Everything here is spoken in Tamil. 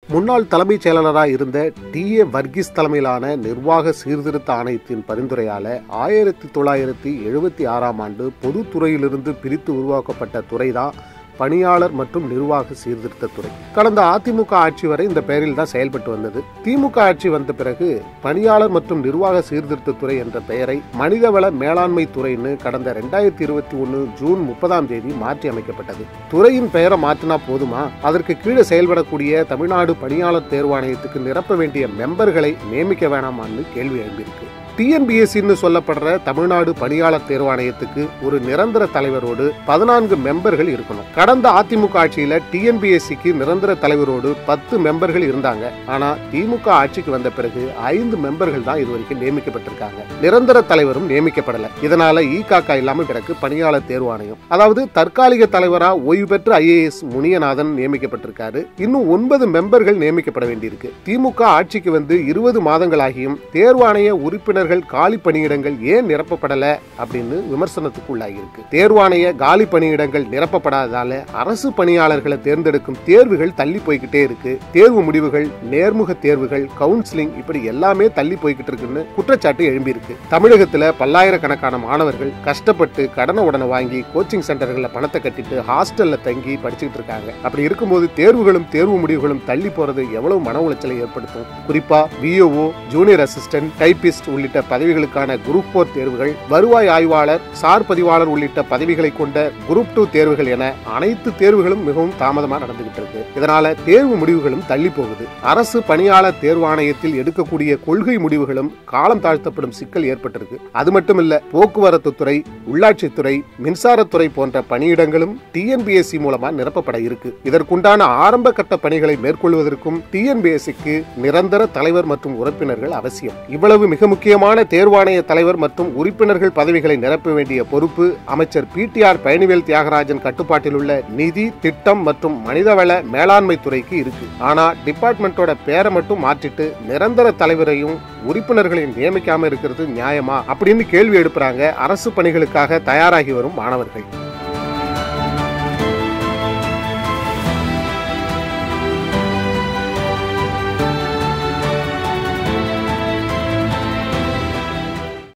முன்னாள் தலைமைச் செயலாளராக இருந்த டி ஏ வர்கீஸ் தலைமையிலான நிர்வாக சீர்திருத்த ஆணையத்தின் பரிந்துரையால ஆயிரத்தி தொள்ளாயிரத்தி எழுபத்தி ஆறாம் ஆண்டு பொதுத்துறையிலிருந்து பிரித்து உருவாக்கப்பட்ட துறைதான் பணியாளர் மற்றும் நிர்வாக சீர்திருத்த துறை கடந்த அதிமுக ஆட்சி வரை இந்த பெயரில் தான் செயல்பட்டு வந்தது திமுக ஆட்சி வந்த பிறகு பணியாளர் மற்றும் நிர்வாக சீர்திருத்த துறை என்ற பெயரை மனிதவள மேலாண்மை துறைன்னு கடந்த ரெண்டாயிரத்தி இருபத்தி ஒன்னு ஜூன் முப்பதாம் தேதி மாற்றி அமைக்கப்பட்டது துறையின் பெயரை மாற்றினா போதுமா அதற்கு கீழே செயல்படக்கூடிய தமிழ்நாடு பணியாளர் தேர்வாணையத்துக்கு நிரப்ப வேண்டிய மெம்பர்களை நியமிக்க வேணாமான்னு கேள்வி எழுப்பியிருக்கு டிஎன்பிஎஸ்சின்னு சொல்லப்படுற தமிழ்நாடு பணியாளர் தேர்வாணையத்துக்கு ஒரு நிரந்தர தலைவரோடு பதினான்கு மெம்பர்கள் இருக்கணும் கடந்த அதிமுக ஆட்சியில டிஎன்பிஎஸ்சிக்கு நிரந்தர தலைவரோடு பத்து மெம்பர்கள் இருந்தாங்க ஆனா திமுக ஆட்சிக்கு வந்த பிறகு ஐந்து மெம்பர்கள் தான் இதுவரைக்கும் நியமிக்கப்பட்டிருக்காங்க நிரந்தர தலைவரும் நியமிக்கப்படல இதனால இ காக்கா இல்லாம கிடக்கு பணியாளர் தேர்வாணையம் அதாவது தற்காலிக தலைவரா ஓய்வு பெற்ற ஐஏஎஸ் முனியநாதன் நியமிக்கப்பட்டிருக்காரு இன்னும் ஒன்பது மெம்பர்கள் நியமிக்கப்பட வேண்டியிருக்கு திமுக ஆட்சிக்கு வந்து இருபது மாதங்களாகியும் தேர்வாணைய உறுப்பினர் தேர்வாளர்கள் காலி பணியிடங்கள் ஏன் நிரப்பப்படல அப்படின்னு விமர்சனத்துக்கு உள்ளாகியிருக்கு தேர்வாணைய காலி பணியிடங்கள் நிரப்பப்படாததால அரசு பணியாளர்களை தேர்ந்தெடுக்கும் தேர்வுகள் தள்ளி போய்கிட்டே இருக்கு தேர்வு முடிவுகள் நேர்முக தேர்வுகள் கவுன்சிலிங் இப்படி எல்லாமே தள்ளி போய்கிட்டு இருக்குன்னு குற்றச்சாட்டு எழும்பியிருக்கு தமிழகத்துல பல்லாயிரக்கணக்கான மாணவர்கள் கஷ்டப்பட்டு கடனை உடனே வாங்கி கோச்சிங் சென்டர்களில் பணத்தை கட்டிட்டு ஹாஸ்டல்ல தங்கி படிச்சுக்கிட்டு இருக்காங்க அப்படி இருக்கும்போது தேர்வுகளும் தேர்வு முடிவுகளும் தள்ளி போறது எவ்வளவு மன உளைச்சலை ஏற்படுத்தும் குறிப்பா விஓஓ ஜூனியர் அசிஸ்டன்ட் டைபிஸ்ட் உள்ளிட்ட பதவிகளுக்கான குரூப் போர் தேர்வுகள் வருவாய் ஆய்வாளர் சார் பதிவாளர் உள்ளிட்ட பதவிகளை கொண்ட குரூப் டூ தேர்வுகள் என அனைத்து தேர்வுகளும் மிகவும் தாமதமா நடந்துகிட்டு இருக்கு இதனால தேர்வு முடிவுகளும் தள்ளி போகுது அரசு பணியாளர் தேர்வாணையத்தில் எடுக்கக்கூடிய கொள்கை முடிவுகளும் காலம் தாழ்த்தப்படும் சிக்கல் ஏற்பட்டிருக்கு அது மட்டும் இல்ல போக்குவரத்து துறை உள்ளாட்சித்துறை மின்சாரத்துறை போன்ற பணியிடங்களும் டிஎன்பிஎஸ்சி மூலமா நிரப்பப்பட இருக்கு இதற்குண்டான ஆரம்ப கட்ட பணிகளை மேற்கொள்வதற்கும் டிஎன்பிஎஸ்சிக்கு நிரந்தர தலைவர் மற்றும் உறுப்பினர்கள் அவசியம் இவ்வளவு மிக முக்கியமான தேர்வாணைய தலைவர் மற்றும் உறுப்பினர்கள் பதவிகளை நிரப்ப வேண்டிய பொறுப்பு அமைச்சர் P T R Palanivel Thiagarajan கட்டுப்பாட்டில் உள்ள நிதி திட்டம் மற்றும் மனிதவள மேலாண்மை துறைக்கு இருக்கு ஆனா டிபார்ட்மெண்டோட பேரை மட்டும் மாற்றிட்டு நிரந்தர தலைவரையும் உறுப்பினர்களையும் நியமிக்காம இருக்கிறது நியாயமா அப்படின்னு கேள்வி எழுப்புறாங்க அரசு பணிகளுக்காக தயாராகி வரும் மாணவர்கள்